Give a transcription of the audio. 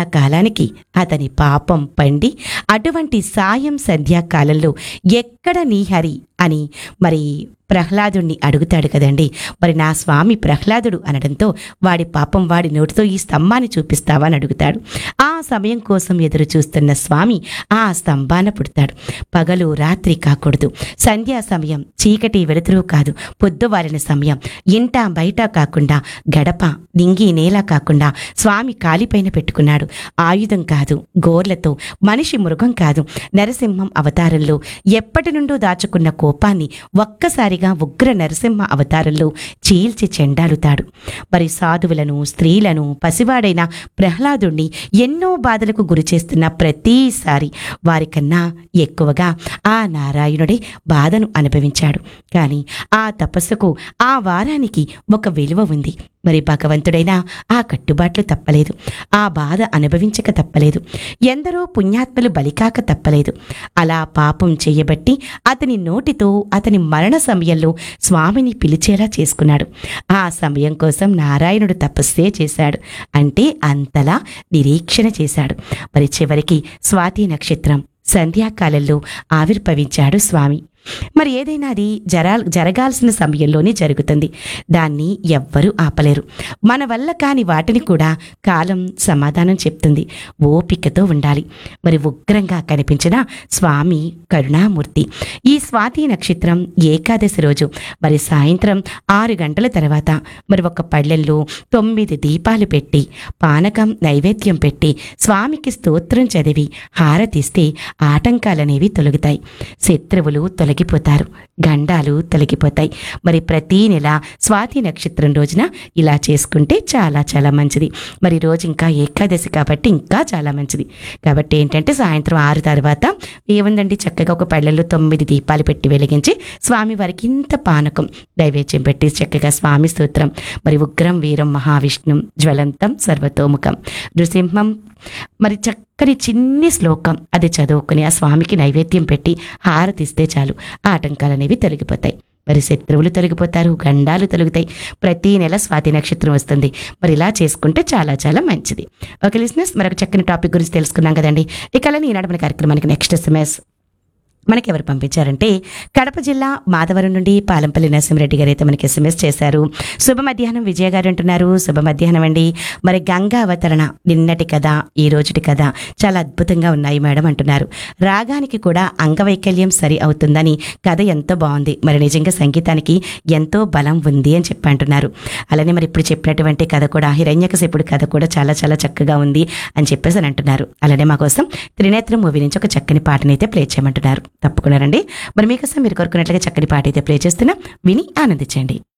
చాలా కాలానికి అతని పాపం పండి అటువంటి సాయం సంధ్యాకాలంలో ఎక్కడ నీ హరి అని మరి ప్రహ్లాదుణ్ణి అడుగుతాడు కదండి మరి నా స్వామి ప్రహ్లాదుడు అనడంతో వాడి పాపం వాడి నోటితో ఈ స్తంభాన్ని చూపిస్తావా అని అడుగుతాడు ఆ సమయం కోసం ఎదురు చూస్తున్న స్వామి ఆ స్తంభాన పుడతాడు పగలు రాత్రి కాకూడదు సంధ్యా సమయం చీకటి వెలుతురు కాదు పొద్దువారిన సమయం ఇంట బయట కాకుండా గడప నింగి నేల కాకుండా స్వామి కాలిపైన పెట్టుకున్నాడు ఆయుధం కాదు గోర్లతో మనిషి మృగం కాదు నరసింహం అవతారంలో ఎప్పటి నుండో దాచుకున్న కోపాన్ని ఒక్కసారిగా ఉగ్ర నరసింహ అవతారంలో చీల్చి చెండాలుతాడు మరి సాధువులను స్త్రీలను పసివాడైన ప్రహ్లాదుణ్ణి ఎన్నో బాధలకు గురి చేస్తున్న ప్రతిసారి వారికన్నా ఎక్కువగా ఆ నారాయణుడే బాధను అనుభవించాడు కానీ ఆ తపస్సుకు ఆ వారానికి ఒక విలువ ఉంది మరి భగవంతుడైనా ఆ కట్టుబాట్లు తప్పలేదు ఆ బాధ అనుభవించక తప్పలేదు ఎందరో పుణ్యాత్మలు బలికాక తప్పలేదు అలా పాపం చేయబట్టి అతని నోటితో అతని మరణ సమయంలో స్వామిని పిలిచేలా చేసుకున్నాడు ఆ సమయం కోసం నారాయణుడు తపస్సే చేశాడు అంటే అంతలా నిరీక్షణ చేశాడు మరి చివరికి స్వాతి నక్షత్రం సంధ్యాకాలంలో ఆవిర్భవించాడు స్వామి మరి ఏదైనా అది జరా జరగాల్సిన సమయంలోనే జరుగుతుంది దాన్ని ఎవ్వరూ ఆపలేరు మన వల్ల కాని వాటిని కూడా కాలం సమాధానం చెప్తుంది ఓపికతో ఉండాలి మరి ఉగ్రంగా కనిపించిన స్వామి కరుణామూర్తి ఈ స్వాతి నక్షత్రం ఏకాదశి రోజు మరి సాయంత్రం ఆరు గంటల తర్వాత మరి ఒక పళ్ళెల్లో తొమ్మిది దీపాలు పెట్టి పానకం నైవేద్యం పెట్టి స్వామికి స్తోత్రం చదివి హారతిస్తే ఆటంకాలనేవి తొలగుతాయి శత్రువులు తొలగిపోతారు గండాలు తొలగిపోతాయి మరి ప్రతీ నెల స్వాతి నక్షత్రం రోజున ఇలా చేసుకుంటే చాలా చాలా మంచిది మరి రోజు ఇంకా ఏకాదశి కాబట్టి ఇంకా చాలా మంచిది కాబట్టి ఏంటంటే సాయంత్రం ఆరు తర్వాత ఏముందండి చక్కగా ఒక పళ్ళెల్లో తొమ్మిది దీపాలు పెట్టి వెలిగించి స్వామి వారికి ఇంత పానకం నైవేద్యం పెట్టి చక్కగా స్వామి స్తోత్రం మరి ఉగ్రం వీరం మహావిష్ణుం జ్వలంతం సర్వతోముఖం నృసింహం మరి చక్కని చిన్ని శ్లోకం అది చదువుకుని ఆ స్వామికి నైవేద్యం పెట్టి హారతిస్తే చాలు ఆటంకాలు అనేవి తొలగిపోతాయి మరి శత్రువులు తొలగిపోతారు గండాలు తొలగుతాయి ప్రతి నెల స్వాతి నక్షత్రం వస్తుంది మరి ఇలా చేసుకుంటే చాలా చాలా మంచిది ఓకే లిసినర్స్ మరొక చక్కని టాపిక్ గురించి తెలుసుకున్నాం కదండి ఇక అలానే ఈనాడు మన కార్యక్రమానికి నెక్స్ట్ ఎస్ఎంఎస్ మనకి ఎవరు పంపించారంటే కడప జిల్లా మాధవరం నుండి పాలంపల్లి నరసింహరెడ్డి గారు అయితే మనకి ఎస్ఎంఎస్ చేశారు శుభ మధ్యాహ్నం విజయ గారు అంటున్నారు శుభ మధ్యాహ్నం అండి మరి గంగా అవతరణ నిన్నటి కథ ఈ రోజుటి కథ చాలా అద్భుతంగా ఉన్నాయి మేడం అంటున్నారు రాగానికి కూడా అంగవైకల్యం సరి అవుతుందని కథ ఎంతో బాగుంది మరి నిజంగా సంగీతానికి ఎంతో బలం ఉంది అని చెప్పి అంటున్నారు అలానే మరి ఇప్పుడు చెప్పినటువంటి కథ కూడా హిరణ్యకశిపుడు కథ కూడా చాలా చాలా చక్కగా ఉంది అని చెప్పేసి అని అంటున్నారు అలానే మా కోసం త్రినేత్రం మూవీ నుంచి ఒక చక్కని పాటనైతే అయితే ప్లే చేయమంటున్నారు తప్పకుండా రండి మరి మీకోసం మీరు కోరుకున్నట్లుగా చక్కని పాట అయితే ప్లే చేస్తున్నా విని ఆనందించండి